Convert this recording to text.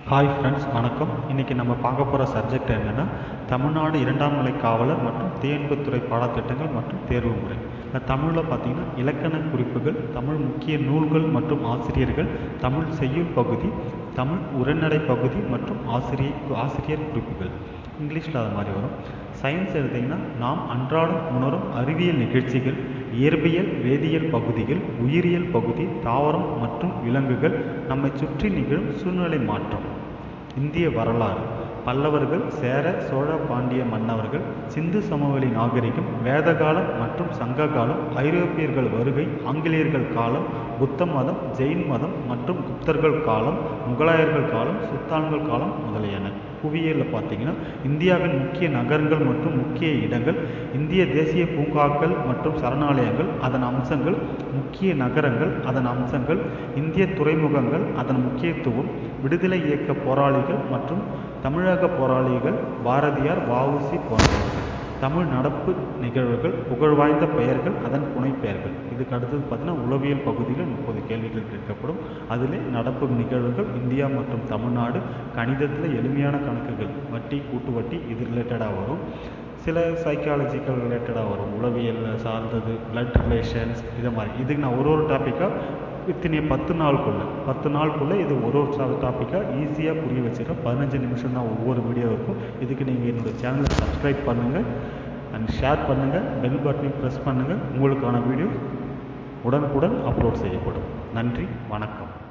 hi friends வணக்கம் இன்றைக்கி நம்ம பார்க்க போகிற சப்ஜெக்ட் என்னென்னா தமிழ்நாடு இரண்டாம் நிலை காவலர் மற்றும் தீயணைப்புத்துறை பாடத்திட்டங்கள் மற்றும் தேர்வு முறை இந்த தமிழில் பார்த்தீங்கன்னா இலக்கண குறிப்புகள் தமிழ் முக்கிய நூல்கள் மற்றும் ஆசிரியர்கள் தமிழ் செய்யுள் பகுதி தமிழ் உரைநடை பகுதி மற்றும் ஆசிரியர் ஆசிரியர் குறிப்புகள் இங்கிலீஷில் அது மாதிரி வரும் சயின்ஸ் எடுத்திங்கன்னா நாம் அன்றாடம் உணரும் அறிவியல் நிகழ்ச்சிகள் இயற்பியல் வேதியியல் பகுதிகள் உயிரியல் பகுதி தாவரம் மற்றும் விலங்குகள் நம்மை சுற்றி நிகழும் சூழ்நிலை மாற்றம் இந்திய வரலாறு பல்லவர்கள் சேர சோழ பாண்டிய மன்னவர்கள் சிந்து சமவெளி நாகரிகம் வேதகாலம் மற்றும் சங்க காலம் ஐரோப்பியர்கள் வருகை ஆங்கிலேயர்கள் காலம் புத்த மதம் ஜெயின் மதம் மற்றும் குப்தர்கள் காலம் முகலாயர்கள் காலம் சுல்தான்கள் காலம் முதலியன புவியியலில் பார்த்தீங்கன்னா இந்தியாவின் முக்கிய நகரங்கள் மற்றும் முக்கிய இடங்கள் இந்திய தேசிய பூங்காக்கள் மற்றும் சரணாலயங்கள் அதன் அம்சங்கள் முக்கிய நகரங்கள் அதன் அம்சங்கள் இந்திய துறைமுகங்கள் அதன் முக்கியத்துவம் விடுதலை இயக்க போராளிகள் மற்றும் தமிழக போராளிகள் பாரதியார் வஉசி போன்றவர்கள் தமிழ் நடப்பு நிகழ்வுகள் புகழ்வாய்ந்த பெயர்கள் அதன் புனைப்பெயர்கள் இதுக்கு அடுத்தது பார்த்தீங்கன்னா உளவியல் பகுதியில் முப்பது கேள்விகள் கேட்கப்படும் அதிலே நடப்பு நிகழ்வுகள் இந்தியா மற்றும் தமிழ்நாடு கணிதத்தில் எளிமையான கணக்குகள் வட்டி கூட்டு வட்டி இது ரிலேட்டடாக வரும் சில சைக்காலஜிக்கல் ரிலேட்டடாக வரும் உளவியல் சார்ந்தது பிளட் ரிலேஷன்ஸ் இதை மாதிரி இதுக்கு நான் ஒரு ஒரு டாப்பிக்காக இத்தனை பத்து நாளுக்குள்ளே பத்து நாளுக்குள்ளே இது ஒரு ஒரு டாப்பிக்காக ஈஸியாக புரிய வச்சுருக்கேன் பதினஞ்சு நிமிஷம் தான் ஒவ்வொரு வீடியோ இருக்கும் இதுக்கு நீங்கள் என்னோடய சேனலை சப்ஸ்கிரைப் பண்ணுங்கள் அண்ட் ஷேர் பண்ணுங்கள் பெல் பட்டனையும் ப்ரெஸ் பண்ணுங்கள் உங்களுக்கான வீடியோ உடனுக்குடன் அப்லோட் செய்யப்படும் நன்றி வணக்கம்